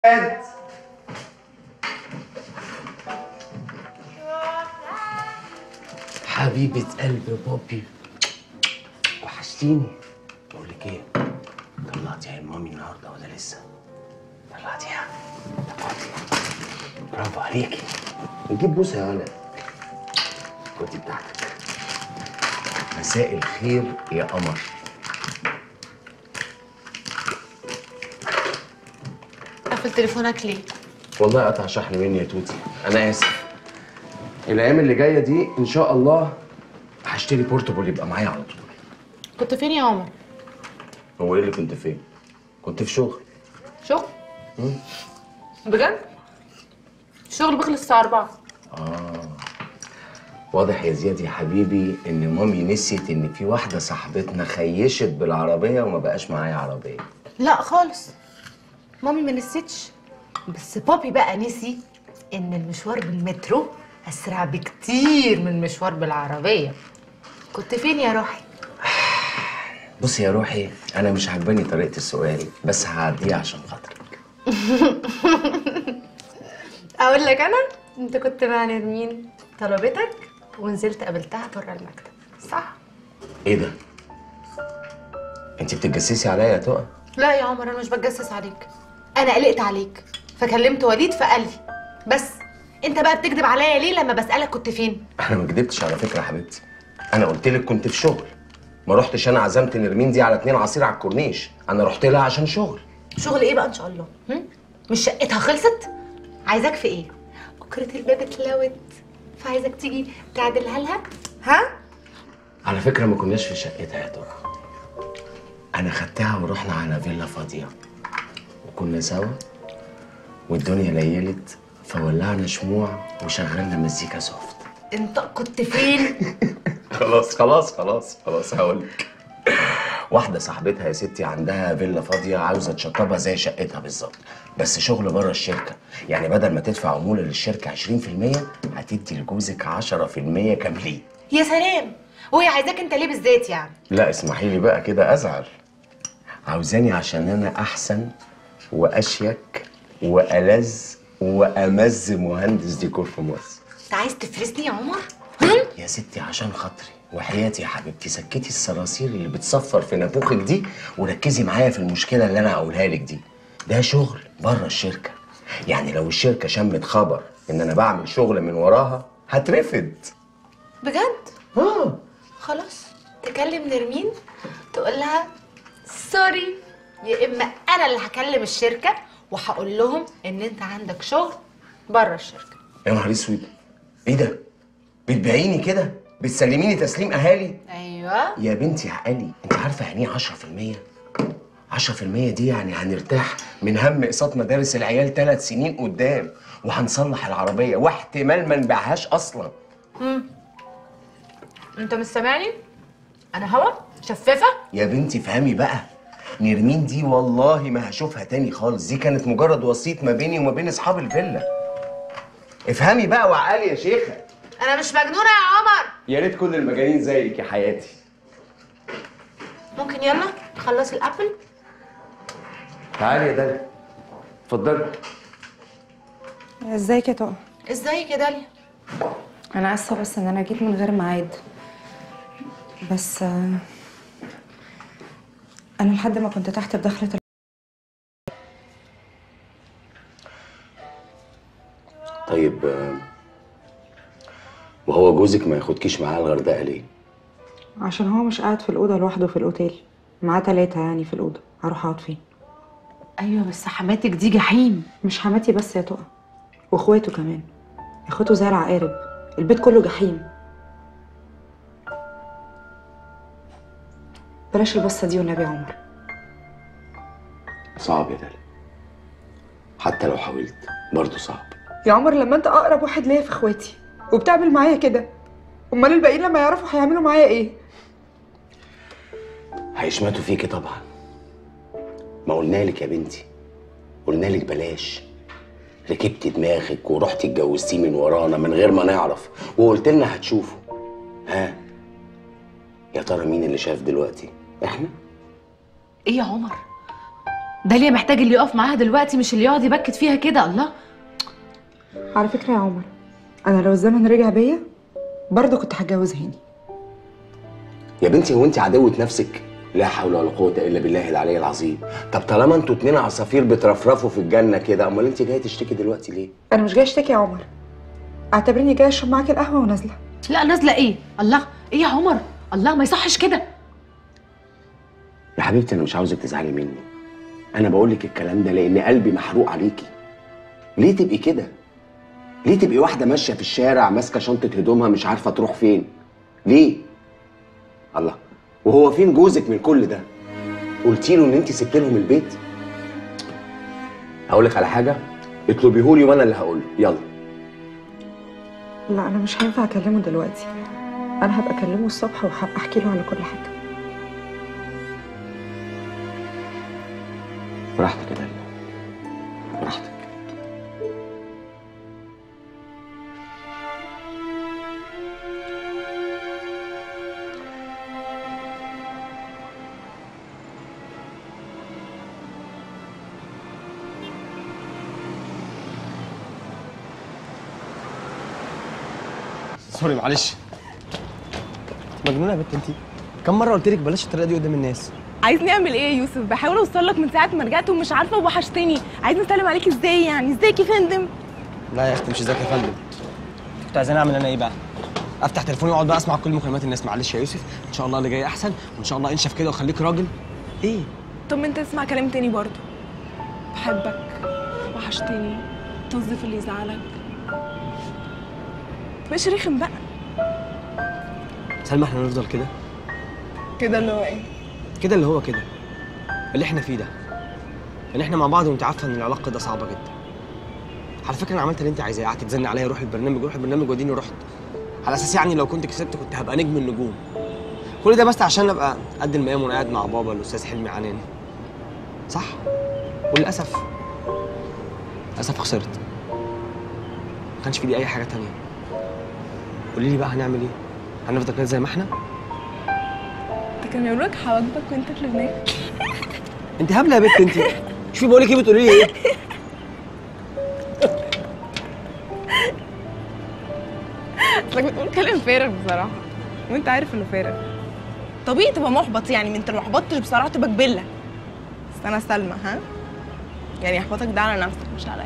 حبيبة قلب بوبي وحشتيني بقول لك ايه طلعتي عين مامي النهارده ولا لسه؟ طلعتيها طلعتي برافو عليكي نجيب بوسه يا ولد كنت بتاعتك مساء الخير يا قمر قفل تليفونك ليه؟ والله قطع شحن مني يا توتي انا اسف الايام اللي جايه دي ان شاء الله هشتري بورتبل يبقى معايا على طول كنت فين يا عمر؟ هو ايه اللي كنت فين كنت في شغل شغل؟ بجد؟ الشغل بيخلص الساعة 4 واضح يا زياد يا حبيبي ان مامي نسيت ان في واحده صاحبتنا خيشت بالعربيه وما بقاش معايا عربيه لا خالص مامي ما نسيتش بس بابي بقى نسي ان المشوار بالمترو اسرع بكتير من المشوار بالعربية كنت فين يا روحي؟ بصي يا روحي انا مش عجباني طريقه السؤال بس هعديها عشان خاطرك اقول لك انا انت كنت مع نرمين طلبتك ونزلت قابلتها بره المكتب صح؟ ايه ده انت بتتجسسي عليا يا تقى لا يا عمر انا مش بتجسس عليك انا قلقت عليك فكلمت وليد فقال لي بس انت بقى بتكذب عليا ليه لما بسالك كنت فين انا ما كدبتش على فكره يا حبيبتي انا قلت لك كنت في شغل ما رحتش انا عزمت نرمين دي على اتنين عصير على الكورنيش انا رحت لها عشان شغل شغل ايه بقى ان شاء الله هم؟ مش شقتها خلصت عايزاك في ايه بكره الباب اتلوت فعايزك تيجي تعدلها لها ها على فكره ما كناش في شقتها يا تقى انا خدتها ورحنا على فيلا فاضيه وكنا سوا والدنيا ليلت فولعنا شموع وشغلنا مزيكا سوفت انت كنت فين خلاص خلاص خلاص خلاص هقولك واحدة صاحبتها يا ستي عندها فيلا فاضية عاوزة تشطبها زي شقتها بالظبط بس شغل بره الشركة يعني بدل ما تدفع عمولة للشركة 20% هتدي لجوزك 10% كاملين يا سلام وهي عايزاك انت ليه بالذات يعني لا اسمحي لي بقى كده ازعل عاوزاني عشان انا احسن واشيك والذ وامز مهندس ديكور في مصر انت عايز تفرسني يا عمر يا ستي عشان خاطري وحياتي يا حبيبتي سكتي الصراصير اللي بتصفر في نافوخك دي وركزي معايا في المشكله اللي انا هقولها لك دي ده شغل بره الشركه يعني لو الشركه شمت خبر ان انا بعمل شغل من وراها هترفد بجد اه خلاص تكلم نرمين تقول لها سوري يا اما انا اللي هكلم الشركه وهقول لهم ان انت عندك شغل بره الشركه يا نهار اسود ايه ده بتبيعيني كده بتسلميني تسليم اهالي ايوه يا بنتي عقلي انت عارفه يعني ايه 10% 10% دي يعني هنرتاح من هم اقساط مدارس العيال ثلاث سنين قدام وهنصلح العربيه واحتمال ما نبيعهاش اصلا انت مش سامعني انا هوا شفافه يا بنتي فهمي بقى نرمين دي والله ما هشوفها تاني خالص دي كانت مجرد وسيط ما بيني وما بين اصحاب الفيلا افهمي بقى وعقلي يا شيخه انا مش مجنونه يا عمر يا ريت كل المجانين زيك يا حياتي ممكن يلا تخلص الابل تعالي يا داليا اتفضلي ازيك يا طه ازيك يا داليا انا اسفه بس ان انا جيت من غير ميعاد بس آه، انا لحد ما كنت تحت بدخلة ال- طيب آه، وهو جوزك ما ياخدكيش معاه الغردقه ليه؟ عشان هو مش قاعد في الاوضه لوحده في الاوتيل معاه تلاتة يعني في الاوضه هروح اقعد فين ايوه بس حماتك دي جحيم مش حماتي بس يا طه واخواته كمان اخواته زي العقارب البيت كله جحيم بلاش البصه دي والنبي يا عمر صعب يا داليا حتى لو حاولت برضه صعب يا عمر لما انت اقرب واحد ليا في اخواتي وبتعمل معايا كده امال الباقيين لما يعرفوا هيعملوا معايا ايه هيشمتوا فيكي طبعا ما قلنا لك يا بنتي قلنا لك بلاش ركبتي دماغك ورحتي اتجوزتيه من ورانا من غير ما نعرف وقلت لنا هتشوفوا ها يا ترى مين اللي شاف دلوقتي احنا ايه يا عمر داليا محتاج اللي يقف معاها دلوقتي مش اللي يقعد يبكت فيها كده الله على فكره يا عمر انا لو الزمن رجع بيا برضه كنت هتجوز هاني يا بنتي هو انت عدوة نفسك؟ لا حول ولا قوة إلا بالله العلي العظيم. طب طالما انتوا اتنين عصافير بترفرفوا في الجنة كده، أمال انت جاية تشتكي دلوقتي ليه؟ انا مش جايه اشتكي يا عمر اعتبرني جايه اشرب معاك القهوه ونازله لا نازله ايه الله ايه يا عمر الله ما يصحش كده يا حبيبتي أنا مش عاوزك تزعلي مني. أنا بقول لك الكلام ده لأن قلبي محروق عليكي. ليه تبقي كده؟ ليه تبقي واحدة ماشية في الشارع ماسكة شنطة هدومها مش عارفة تروح فين؟ ليه؟ الله وهو فين جوزك من كل ده؟ قلتي له إن أنت سبت لهم البيت؟ هقول لك على حاجة اطلبيهولي وأنا اللي هقول يلا لا انا مش هينفع اكلمه دلوقتي انا هبقى اكلمه الصبح وهبقى احكي له على كل حاجه براحتك يا داليا براحتك سوري معلش مجنونه يا بنت انت كم مره قلت لك بلاش الطريقه دي قدام الناس عايزني اعمل ايه يا يوسف بحاول اوصل لك من ساعه ما رجعت ومش عارفه وحشتني عايزني اسلم عليك ازاي يعني ازيك يا فندم لا يا اختي مش ازيك يا فندم كنت عايزاني اعمل انا ايه بقى افتح تليفوني واقعد بقى اسمع كل مكالمات الناس معلش يا يوسف ان شاء الله اللي جاي احسن وان شاء الله انشف كده وخليك راجل ايه طب ما انت اسمع كلام تاني برضه بحبك وحشتني توظف اللي يزعلك مش رخم بقى سلمى احنا نفضل كده كده اللي هو ايه كده اللي هو كده اللي احنا فيه ده ان احنا مع بعض وانت عارفه ان العلاقه ده صعبه جدا على فكره انا عملت اللي انت عايزاه قعدت تزن عليا روح البرنامج روح البرنامج وديني رحت على اساس يعني لو كنت كسبت كنت هبقى نجم النجوم كل ده بس عشان ابقى قد المقام وانا قاعد مع بابا الاستاذ حلمي عنان صح وللاسف للاسف خسرت ما كانش في دي اي حاجه تانية قولي لي بقى هنعمل ايه هنفضل كده زي ما احنا انت كان يقول لك حواجبك وانت في لبنان انت هبله يا بنت انت شوفي بقول لك ايه بتقولي لي ايه اصلك بتقول كلام فارغ بصراحه وانت عارف انه فارغ طبيعي تبقى محبط يعني ما انت لو ما احبطتش بصراحه تبقى جبله بس انا سلمى ها يعني احباطك ده على نفسك مش عليا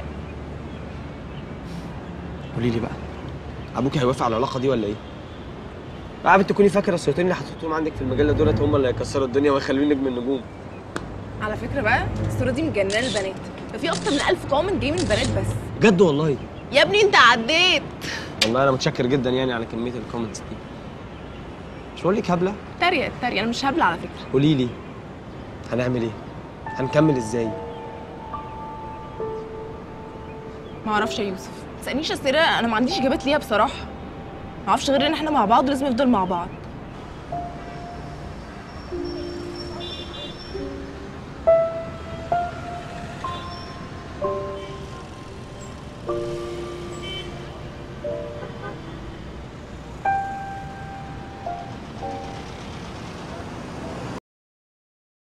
قولي لي بقى ابوكي هيوافق على العلاقه دي ولا ايه؟ بقى بنت تكوني فاكره الصورتين اللي حطيتهم عندك في المجله دولت هم اللي هيكسروا الدنيا ويخلوني نجم النجوم على فكره بقى الصوره دي مجننه البنات ده في اكتر من 1000 كومنت جاي من البنات بس بجد والله يا ابني انت عديت والله انا متشكر جدا يعني على كميه الكومنتس دي مش بقول لك هبله تريق تريق انا مش هبله على فكره قولي لي هنعمل ايه؟ هنكمل ازاي؟ ما اعرفش يا يوسف ما تسالنيش اسئله انا ما عنديش اجابات ليها بصراحه ما اعرفش غير ان احنا مع بعض لازم نفضل مع بعض